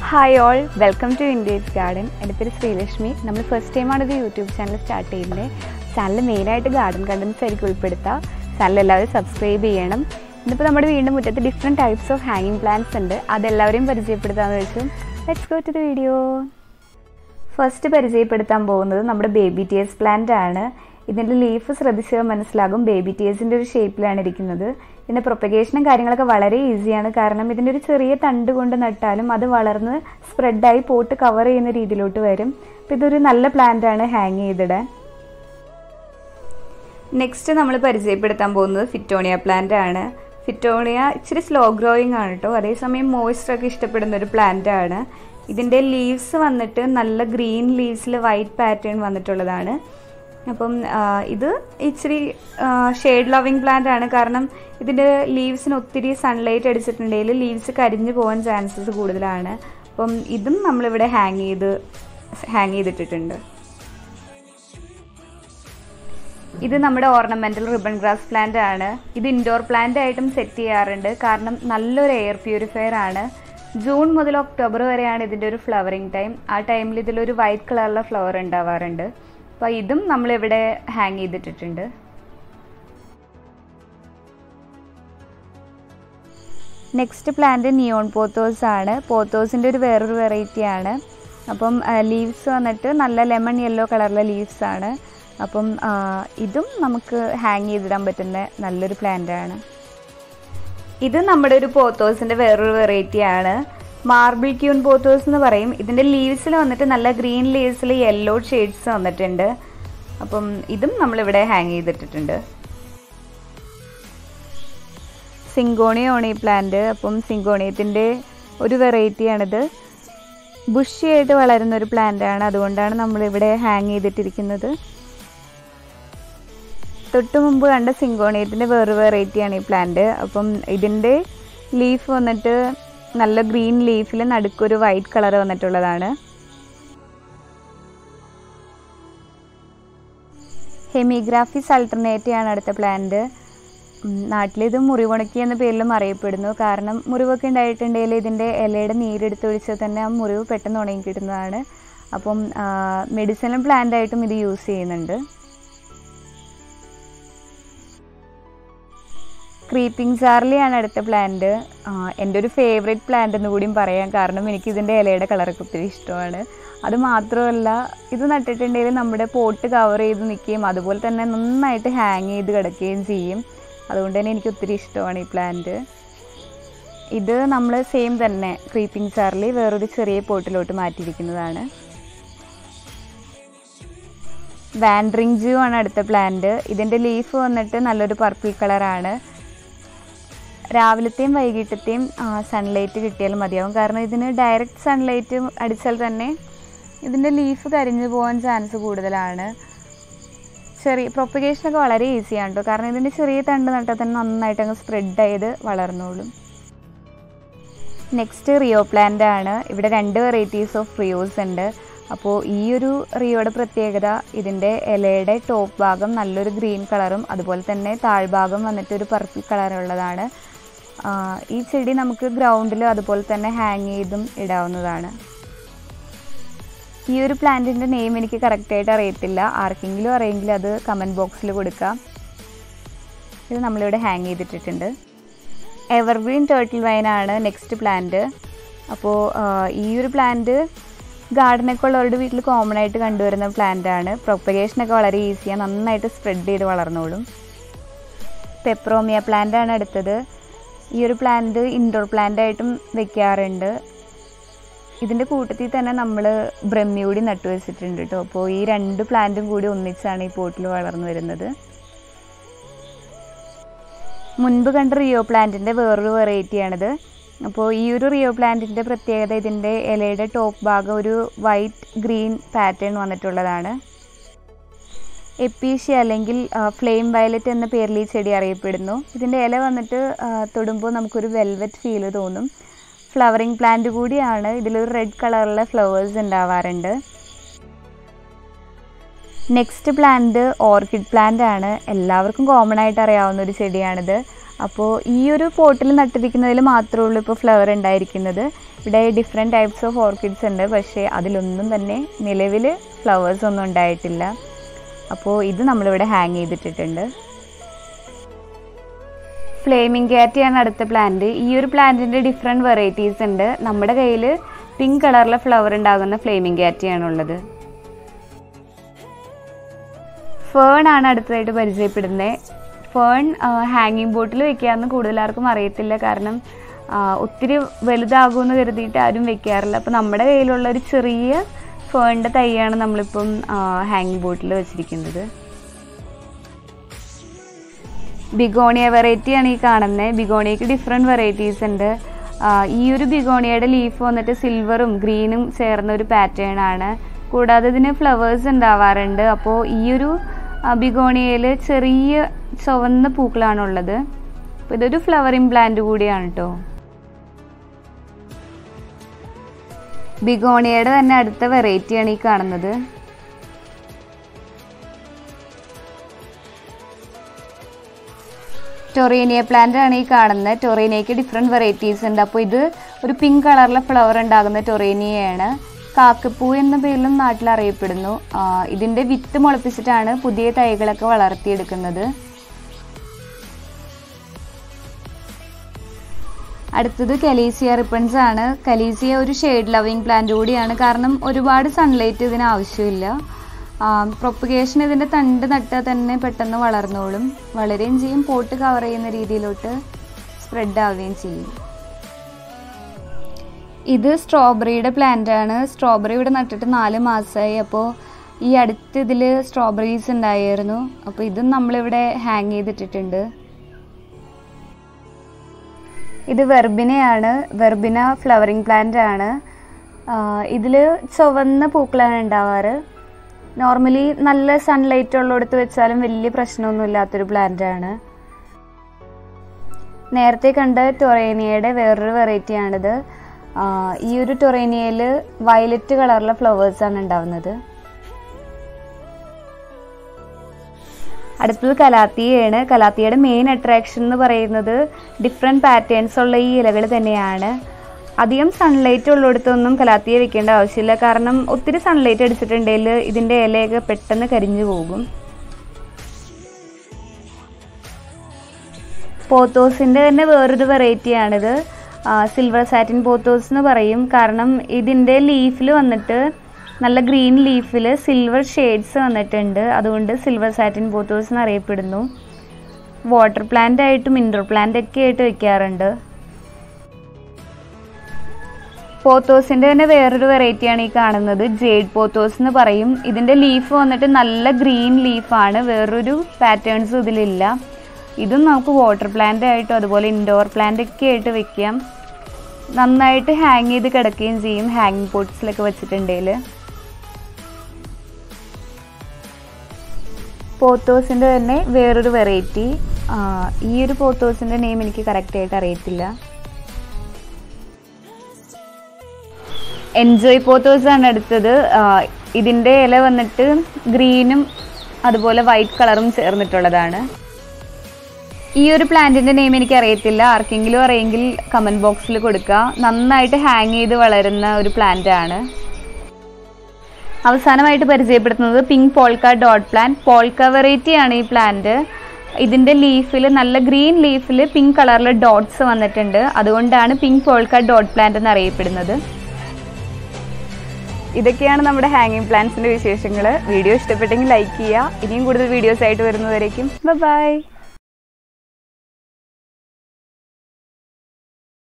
hi all welcome to ഇൻഡേജ് garden എൻ്റെ പേര് ശ്രീലക്ഷ്മി നമ്മൾ ഫസ്റ്റ് ടൈമാണ് ഇത് യൂട്യൂബ് ചാനൽ സ്റ്റാർട്ട് ചെയ്യുന്നത് ചാനൽ മെയിനായിട്ട് ഗാർഡൻ കണ്ടൻസ് ആയിരിക്കും ഉൾപ്പെടുത്തുക ചാനൽ എല്ലാവരും സബ്സ്ക്രൈബ് ചെയ്യണം ഇന്നിപ്പോൾ നമ്മുടെ വീടിൻ്റെ മുറ്റത്ത് ഡിഫറെൻറ്റ് ടൈപ്സ് ഓഫ് ഹാങ്ങിങ് പ്ലാന്റ്സ് ഉണ്ട് അതെല്ലാവരെയും പരിചയപ്പെടുത്താമെന്ന് വെച്ചു let's go to the video first പരിചയപ്പെടുത്താൻ പോകുന്നത് നമ്മുടെ ബേബി ടിയേഴ്സ് പ്ലാന്റ് ആണ് ഇതിൻ്റെ ലീഫ് ശ്രദ്ധിച്ചാൽ മനസ്സിലാകും ബേബി ടിയേഴ്സിൻ്റെ ഒരു ഷേപ്പിലാണ് ഇരിക്കുന്നത് ഇതിൻ്റെ പ്രൊപ്പഗേഷനും കാര്യങ്ങളൊക്കെ വളരെ ഈസിയാണ് കാരണം ഇതിൻ്റെ ഒരു ചെറിയ തണ്ട് കൊണ്ട് നട്ടാലും അത് വളർന്ന് സ്പ്രെഡായി പോട്ട് കവർ ചെയ്യുന്ന രീതിയിലോട്ട് വരും അപ്പോൾ ഇതൊരു നല്ല പ്ലാന്റ് ആണ് ഹാങ് ചെയ്തിടാൻ നെക്സ്റ്റ് നമ്മൾ പരിചയപ്പെടുത്താൻ പോകുന്നത് ഫിറ്റോണിയ പ്ലാന്റ് ആണ് ഫിറ്റോണിയ ഇച്ചിരി സ്ലോ ഗ്രോയിങ് ആണ് കേട്ടോ അതേസമയം മോയ്സ്ചർ ഒക്കെ ഇഷ്ടപ്പെടുന്ന ഒരു പ്ലാന്റ് ആണ് ഇതിൻ്റെ ലീവ്സ് വന്നിട്ട് നല്ല ഗ്രീൻ ലീവ്സിൽ വൈറ്റ് പാറ്റേൺ വന്നിട്ടുള്ളതാണ് അപ്പം ഇത് ഇച്ചിരി ഷെയ്ഡ് ലവിങ് പ്ലാന്റ് ആണ് കാരണം ഇതിൻ്റെ ലീവ്സിന് ഒത്തിരി സൺലൈറ്റ് അടിച്ചിട്ടുണ്ടെങ്കിൽ ലീവ്സ് കരിഞ്ഞു പോകാൻ ചാൻസസ് കൂടുതലാണ് അപ്പം ഇതും നമ്മളിവിടെ ഹാങ് ചെയ്ത് ഹാങ് ചെയ്തിട്ടിട്ടുണ്ട് ഇത് നമ്മുടെ ഓർണമെന്റൽ റിബൺ ഗ്രാസ് പ്ലാന്റ് ആണ് ഇത് ഇൻഡോർ പ്ലാന്റ് ആയിട്ടും സെറ്റ് ചെയ്യാറുണ്ട് കാരണം നല്ലൊരു എയർ പ്യൂരിഫയർ ആണ് ജൂൺ മുതൽ ഒക്ടോബർ വരെയാണ് ഇതിൻ്റെ ഒരു ഫ്ലവറിങ് ടൈം ആ ടൈമിൽ ഇതിലൊരു വൈറ്റ് കളറിലെ ഫ്ലവർ ഉണ്ടാവാറുണ്ട് അപ്പോൾ ഇതും നമ്മളിവിടെ ഹാങ് ചെയ്തിട്ടിട്ടുണ്ട് നെക്സ്റ്റ് പ്ലാന്റ് നിയോൺ പോത്തോസ് ആണ് പോത്തോസിൻ്റെ ഒരു വേറൊരു വെറൈറ്റി ആണ് അപ്പം ലീവ്സ് വന്നിട്ട് നല്ല ലെമൺ യെല്ലോ കളറിലെ ലീവ്സ് ആണ് അപ്പം ഇതും നമുക്ക് ഹാങ് ചെയ്തിടാൻ പറ്റുന്ന നല്ലൊരു പ്ലാന്റ് ആണ് ഇത് നമ്മുടെ ഒരു പോത്തോസിൻ്റെ വേറൊരു വെറൈറ്റി ആണ് മാർബിൾ ക്യൂൺ പോത്തോസ് എന്ന് പറയും ഇതിൻ്റെ ലീവ്സിൽ വന്നിട്ട് നല്ല ഗ്രീൻ ലീവ്സിൽ യെല്ലോ ഷെയ്ഡ്സ് വന്നിട്ടുണ്ട് അപ്പം ഇതും നമ്മളിവിടെ ഹാങ് ചെയ്തിട്ടിട്ടുണ്ട് സിങ്കോണിയാണ് ഈ പ്ലാന്റ് അപ്പം സിങ്കോണിയത്തിൻ്റെ ഒരു വെറൈറ്റിയാണിത് ബുഷിയായിട്ട് വളരുന്ന ഒരു പ്ലാന്റ് ആണ് അതുകൊണ്ടാണ് നമ്മളിവിടെ ഹാങ് ചെയ്തിട്ടിരിക്കുന്നത് തൊട്ട് മുമ്പ് കണ്ട സിങ്കോണിയത്തിൻ്റെ വേറൊരു വെറൈറ്റിയാണ് ഈ പ്ലാന്റ് അപ്പം ഇതിൻ്റെ ലീഫ് വന്നിട്ട് നല്ല ഗ്രീൻ ലീഫിൽ നടുക്കൊരു വൈറ്റ് കളർ വന്നിട്ടുള്ളതാണ് ഹെമിഗ്രാഫിസ് അൾട്ടർനേറ്റീവ് ആണ് അടുത്ത പ്ലാന്റ് നാട്ടിലിത് മുറിവുണക്കി എന്ന പേരിലും അറിയപ്പെടുന്നു കാരണം മുറിവൊക്കെ ഉണ്ടായിട്ടുണ്ടെങ്കിൽ ഇതിൻ്റെ ഇലയുടെ നീരെടുത്തൊഴിച്ചാൽ തന്നെ ആ മുറിവ് പെട്ടെന്ന് ഉണങ്ങി കിട്ടുന്നതാണ് അപ്പം മെഡിസിനൽ പ്ലാന്റ് ആയിട്ടും ഇത് യൂസ് ചെയ്യുന്നുണ്ട് ക്രീപ്പിംഗ് ചാർലിയാണ് അടുത്ത പ്ലാന്റ് എൻ്റെ ഒരു ഫേവറേറ്റ് പ്ലാന്റ് എന്ന് കൂടിയും പറയാം കാരണം എനിക്ക് ഇതിൻ്റെ ഇലയുടെ കളറൊക്കെ ഒത്തിരി ഇഷ്ടമാണ് അത് മാത്രമല്ല ഇത് നട്ടിട്ടുണ്ടെങ്കിൽ നമ്മുടെ പോട്ട് കവർ ചെയ്ത് നിൽക്കുകയും അതുപോലെ തന്നെ നന്നായിട്ട് ഹാങ് ചെയ്ത് കിടക്കുകയും ചെയ്യും അതുകൊണ്ട് തന്നെ എനിക്ക് ഒത്തിരി ഇഷ്ടമാണ് ഈ പ്ലാന്റ് ഇത് നമ്മൾ സെയിം തന്നെ ക്രീപ്പിംഗ് ചാർലി വേറൊരു ചെറിയ പോട്ടിലോട്ട് മാറ്റിയിരിക്കുന്നതാണ് വാൻഡ്രിങ് ജ്യൂ ആണ് അടുത്ത പ്ലാന്റ് ഇതിൻ്റെ ലീഫ് വന്നിട്ട് നല്ലൊരു പർപ്പിൾ കളറാണ് രാവിലത്തെയും വൈകിട്ടത്തെയും സൺലൈറ്റ് കിട്ടിയാൽ മതിയാവും കാരണം ഇതിന് ഡയറക്റ്റ് സൺലൈറ്റ് അടിച്ചാൽ തന്നെ ഇതിൻ്റെ ലീഫ് കരിഞ്ഞു പോകാൻ ചാൻസ് കൂടുതലാണ് ചെറിയ പ്രൊപ്പഗേഷനൊക്കെ വളരെ ഈസിയാണ് കേട്ടോ കാരണം ഇതിൻ്റെ ചെറിയ തണ്ട് നട്ടാൽ തന്നെ നന്നായിട്ട് അങ്ങ് സ്പ്രെഡ് ചെയ്ത് വളർന്നോളും നെക്സ്റ്റ് റിയോ പ്ലാന്റ് ആണ് ഇവിടെ രണ്ട് വെറൈറ്റീസ് ഓഫ് റിയോസ് ഉണ്ട് അപ്പോൾ ഈ ഒരു റിയോയുടെ പ്രത്യേകത ഇതിൻ്റെ ഇലയുടെ ടോപ്പ് ഭാഗം നല്ലൊരു ഗ്രീൻ കളറും അതുപോലെ തന്നെ താഴ്ഭാഗം വന്നിട്ട് ഒരു പർപ്പിൾ കളറുള്ളതാണ് ഈ ചെടി നമുക്ക് ഗ്രൗണ്ടിൽ അതുപോലെ തന്നെ ഹാങ് ചെയ്തും ഇടാവുന്നതാണ് ഈ ഒരു പ്ലാന്റിൻ്റെ നെയിം എനിക്ക് കറക്റ്റായിട്ട് അറിയത്തില്ല ആർക്കെങ്കിലും അറിയെങ്കിൽ അത് കമൻറ്റ് ബോക്സിൽ കൊടുക്കാം ഇത് നമ്മളിവിടെ ഹാങ് ചെയ്തിട്ടിട്ടുണ്ട് എവർഗ്രീൻ ടേർട്ടിൽ വൈനാണ് നെക്സ്റ്റ് പ്ലാന്റ് അപ്പോൾ ഈ ഒരു പ്ലാന്റ് ഗാർഡനൊക്കെ ഉള്ളവരുടെ വീട്ടിൽ കോമൺ ആയിട്ട് കണ്ടുവരുന്ന പ്ലാന്റ് ആണ് പ്രൊപ്പഗേഷനൊക്കെ വളരെ ഈസിയാണ് നന്നായിട്ട് സ്പ്രെഡ് ചെയ്ത് വളർന്നോളും പെപ്രോമിയ പ്ലാന്റ് ആണ് അടുത്തത് ഈ ഒരു പ്ലാന്റ് ഇൻഡോർ പ്ലാന്റ് ആയിട്ടും വെക്കാറുണ്ട് ഇതിൻ്റെ കൂട്ടത്തിൽ തന്നെ നമ്മൾ ബ്രഹ്മിയൂടി നട്ടുവെച്ചിട്ടുണ്ട് കേട്ടോ അപ്പോൾ ഈ രണ്ട് പ്ലാന്റും കൂടി ഒന്നിച്ചാണ് ഈ പോട്ടിൽ വളർന്നു വരുന്നത് മുൻപ് കണ്ട റിയോ പ്ലാന്റിൻ്റെ വേറൊരു വെറൈറ്റിയാണിത് അപ്പോൾ ഈ ഒരു റിയോ പ്ലാന്റിൻ്റെ പ്രത്യേകത ഇതിൻ്റെ ഇലയുടെ ടോപ്പ് ഭാഗം ഒരു വൈറ്റ് ഗ്രീൻ പാറ്റേൺ വന്നിട്ടുള്ളതാണ് എപ്പീഷ്യ അല്ലെങ്കിൽ ഫ്ലെയിം വയലറ്റ് എന്ന പേരിൽ ഈ ചെടി അറിയപ്പെടുന്നു ഇതിൻ്റെ ഇല വന്നിട്ട് തൊടുമ്പോൾ നമുക്കൊരു വെൽവെറ്റ് ഫീൽ തോന്നും ഫ്ലവറിങ് പ്ലാന്റ് കൂടിയാണ് ഇതിലൊരു റെഡ് കളറിലെ ഫ്ലവേഴ്സ് ഉണ്ടാവാറുണ്ട് നെക്സ്റ്റ് പ്ലാന്റ് ഓർക്കിഡ് പ്ലാന്റ് ആണ് എല്ലാവർക്കും കോമൺ ആയിട്ട് അറിയാവുന്ന ഒരു ചെടിയാണിത് അപ്പോൾ ഈ ഒരു പോട്ടിൽ നട്ടിരിക്കുന്നതിൽ മാത്രമേ ഉള്ളൂ ഇപ്പോൾ ഫ്ലവർ ഉണ്ടായിരിക്കുന്നത് ഇവിടെ ഡിഫറെൻറ്റ് ടൈപ്സ് ഓഫ് ഓർക്കിഡ്സ് ഉണ്ട് പക്ഷേ അതിലൊന്നും തന്നെ നിലവിൽ ഫ്ലവേഴ്സ് ഒന്നും ഉണ്ടായിട്ടില്ല അപ്പോൾ ഇത് നമ്മളിവിടെ ഹാങ് ചെയ്തിട്ടിട്ടുണ്ട് ഫ്ലേമിംഗ് ക്യാറ്റിയാണ് അടുത്ത പ്ലാന്റ് ഈ ഒരു പ്ലാന്റിൻ്റെ ഡിഫറെൻറ്റ് വെറൈറ്റീസ് ഉണ്ട് നമ്മുടെ കയ്യിൽ പിങ്ക് കളറിലെ ഫ്ലവർ ഉണ്ടാകുന്ന ഫ്ലേമിംഗ് ക്യാറ്റിയാണുള്ളത് ഫേൺ ആണ് അടുത്തതായിട്ട് പരിചയപ്പെടുന്നത് ഫേൺ ഹാങ്ങിങ് ബോട്ടിൽ വെക്കാമെന്ന് കൂടുതൽ ആർക്കും അറിയത്തില്ല കാരണം ഒത്തിരി വലുതാകുമെന്ന് കരുതിയിട്ട് ആരും വെക്കാറില്ല അപ്പോൾ നമ്മുടെ കയ്യിലുള്ള ഒരു ചെറിയ ഫേണിൻ്റെ തൈയാണ് നമ്മളിപ്പം ഹാങ്ങിങ് ബോട്ടിൽ വെച്ചിരിക്കുന്നത് ബിഗോണിയ വെറൈറ്റിയാണ് ഈ കാണുന്നത് ബിഗോണിയക്ക് ഡിഫറെൻറ്റ് വെറൈറ്റീസ് ഉണ്ട് ഈ ഒരു ബിഗോണിയയുടെ ലീഫ് വന്നിട്ട് സിൽവറും ഗ്രീനും ചേർന്ന ഒരു പാറ്റേൺ ആണ് കൂടാതെ ഇതിന് ഫ്ലവേഴ്സ് ഉണ്ടാവാറുണ്ട് അപ്പോൾ ഈ ഒരു ബിഗോണിയയിൽ ചെറിയ ചുവന്ന പൂക്കളാണുള്ളത് അപ്പോൾ ഇതൊരു ഫ്ലവറിങ് പ്ലാന്റ് കൂടിയാണ് കേട്ടോ ബിഗോണിയയുടെ തന്നെ അടുത്ത വെറൈറ്റിയാണ് ഈ കാണുന്നത് ടൊറീനിയ പ്ലാന്റ് ആണ് ഈ കാണുന്നത് ടൊറീനിയക്ക് ഡിഫറെൻറ്റ് വെറൈറ്റീസ് ഉണ്ട് അപ്പോൾ ഇത് ഒരു പിങ്ക് കളറിലെ ഫ്ലവർ ഉണ്ടാകുന്ന ടൊറീനിയയാണ് കാക്കപ്പൂ എന്ന പേരിലും നാട്ടിൽ അറിയപ്പെടുന്നു ഇതിൻ്റെ വിത്ത് മുളപ്പിച്ചിട്ടാണ് പുതിയ തൈകളൊക്കെ വളർത്തിയെടുക്കുന്നത് അടുത്തത് കലീസിയ റിപ്പൺസ് ആണ് കലീസിയ ഒരു ഷെയ്ഡ് ലവിങ് പ്ലാന്റ് കൂടിയാണ് കാരണം ഒരുപാട് സൺലൈറ്റ് ഇതിന് ആവശ്യമില്ല പ്രൊപ്പഗേഷൻ ഇതിൻ്റെ തണ്ട് നട്ടാൽ തന്നെ പെട്ടെന്ന് വളർന്നോളും വളരുകയും ചെയ്യും പോട്ട് കവർ ചെയ്യുന്ന രീതിയിലോട്ട് സ്പ്രെഡ് ആവുകയും ചെയ്യും ഇത് സ്ട്രോബെറിയുടെ പ്ലാന്റ് ആണ് സ്ട്രോബെറി ഇവിടെ നട്ടിട്ട് നാല് മാസമായി അപ്പോൾ ഈ അടുത്ത് ഇതിൽ സ്ട്രോബെറീസ് ഉണ്ടായിരുന്നു അപ്പോൾ ഇതും നമ്മളിവിടെ ഹാങ് ചെയ്തിട്ടിട്ടുണ്ട് ഇത് വെർബിനയാണ് വെർബിന ഫ്ലവറിങ് പ്ലാന്റ് ആണ് ഇതിൽ ചുവന്ന പൂക്കളാണ് ഉണ്ടാവാറ് നോർമലി നല്ല സൺലൈറ്റ് ഉള്ളിടത്ത് വെച്ചാലും വലിയ പ്രശ്നമൊന്നും ഇല്ലാത്തൊരു പ്ലാന്റ് ആണ് നേരത്തെ കണ്ട ടൊറേനിയയുടെ വേറൊരു വെറൈറ്റി ആണിത് ഈ ഒരു ടൊറേനിയയിൽ വയലറ്റ് കളറിലെ ഫ്ലവേഴ്സ് ആണ് ഉണ്ടാവുന്നത് അടുത്തത് കലാത്തിയാണ് കലാത്തിയുടെ മെയിൻ അട്രാക്ഷൻ എന്ന് പറയുന്നത് ഡിഫറെൻറ്റ് പാറ്റേൺസ് ഉള്ള ഈ ഇലകൾ തന്നെയാണ് അധികം സൺലൈറ്റ് ഉള്ളിടത്തൊന്നും കലാത്തിയെ വെക്കേണ്ട ആവശ്യമില്ല കാരണം ഒത്തിരി സൺലൈറ്റ് അടിച്ചിട്ടുണ്ടെങ്കിൽ ഇതിൻ്റെ ഇലയൊക്കെ പെട്ടെന്ന് കരിഞ്ഞു പോകും പോത്തോസിൻ്റെ തന്നെ വേറൊരു വെറൈറ്റിയാണിത് സിൽവർ സാറ്റിൻ പോത്തോസ് എന്ന് പറയും കാരണം ഇതിൻ്റെ ലീഫിൽ വന്നിട്ട് നല്ല ഗ്രീൻ ലീഫിൽ സിൽവർ ഷെയ്ഡ്സ് വന്നിട്ടുണ്ട് അതുകൊണ്ട് സിൽവർ സാറ്റിൻ പോത്തോസ് എന്നറിയപ്പെടുന്നു വാട്ടർ പ്ലാന്റ് ആയിട്ടും ഇൻഡോർ പ്ലാന്റ് ഒക്കെ ആയിട്ട് വെക്കാറുണ്ട് പോത്തോസിൻ്റെ തന്നെ വേറൊരു വെറൈറ്റിയാണ് ഈ കാണുന്നത് ജേഡ് പോത്തോസ് എന്ന് പറയും ഇതിൻ്റെ ലീഫ് വന്നിട്ട് നല്ല ഗ്രീൻ ലീഫാണ് വേറൊരു പാറ്റേൺസും ഇതിലില്ല ഇതും നമുക്ക് വാട്ടർ പ്ലാന്റ് ആയിട്ടും അതുപോലെ ഇൻഡോർ പ്ലാന്റ് ഒക്കെ ആയിട്ട് വെക്കാം നന്നായിട്ട് ഹാങ് ചെയ്ത് കിടക്കുകയും ചെയ്യും ഹാങ്ങിങ് പോട്ട്സിലൊക്കെ വെച്ചിട്ടുണ്ടെങ്കിൽ പോത്തോസിൻ്റെ തന്നെ വേറൊരു വെറൈറ്റി ഈ ഒരു പോത്തോസിൻ്റെ നെയിം എനിക്ക് കറക്റ്റായിട്ട് അറിയത്തില്ല എൻജോയ് പോത്തോസ് ആണ് അടുത്തത് ഇതിൻ്റെ ഇല വന്നിട്ട് ഗ്രീനും അതുപോലെ വൈറ്റ് കളറും ചേർന്നിട്ടുള്ളതാണ് ഈ ഒരു പ്ലാന്റിന്റെ നെയിം എനിക്ക് അറിയത്തില്ല ആർക്കെങ്കിലും അറിയെങ്കിൽ കമന്റ് ബോക്സിൽ കൊടുക്കുക നന്നായിട്ട് ഹാങ് ചെയ്ത് വളരുന്ന ഒരു പ്ലാന്റ് ആണ് അവസാനമായിട്ട് പരിചയപ്പെടുത്തുന്നത് pink polka dot plant polka variety ആണ് ഈ പ്ലാന്റ് ഇതിന്റെ ലീഫിൽ നല്ല ഗ്രീൻ ലീഫിൽ പിങ്ക് കളറിൽ ഡോട്ട്സ് വന്നിട്ടുണ്ട് അതുകൊണ്ടാണ് പിങ്ക് പോൾക്ക ഡോട്ട് പ്ലാന്റ് എന്ന് അറിയപ്പെടുന്നത് ഇതൊക്കെയാണ് നമ്മുടെ ഹാങ്ങിങ് പ്ലാന്റ്സിന്റെ വിശേഷങ്ങൾ വീഡിയോ ഇഷ്ടപ്പെട്ടെങ്കിൽ ലൈക്ക് ചെയ്യുക ഇനിയും കൂടുതൽ വീഡിയോസ് ആയിട്ട് വരുന്നവരേക്കും ബൈ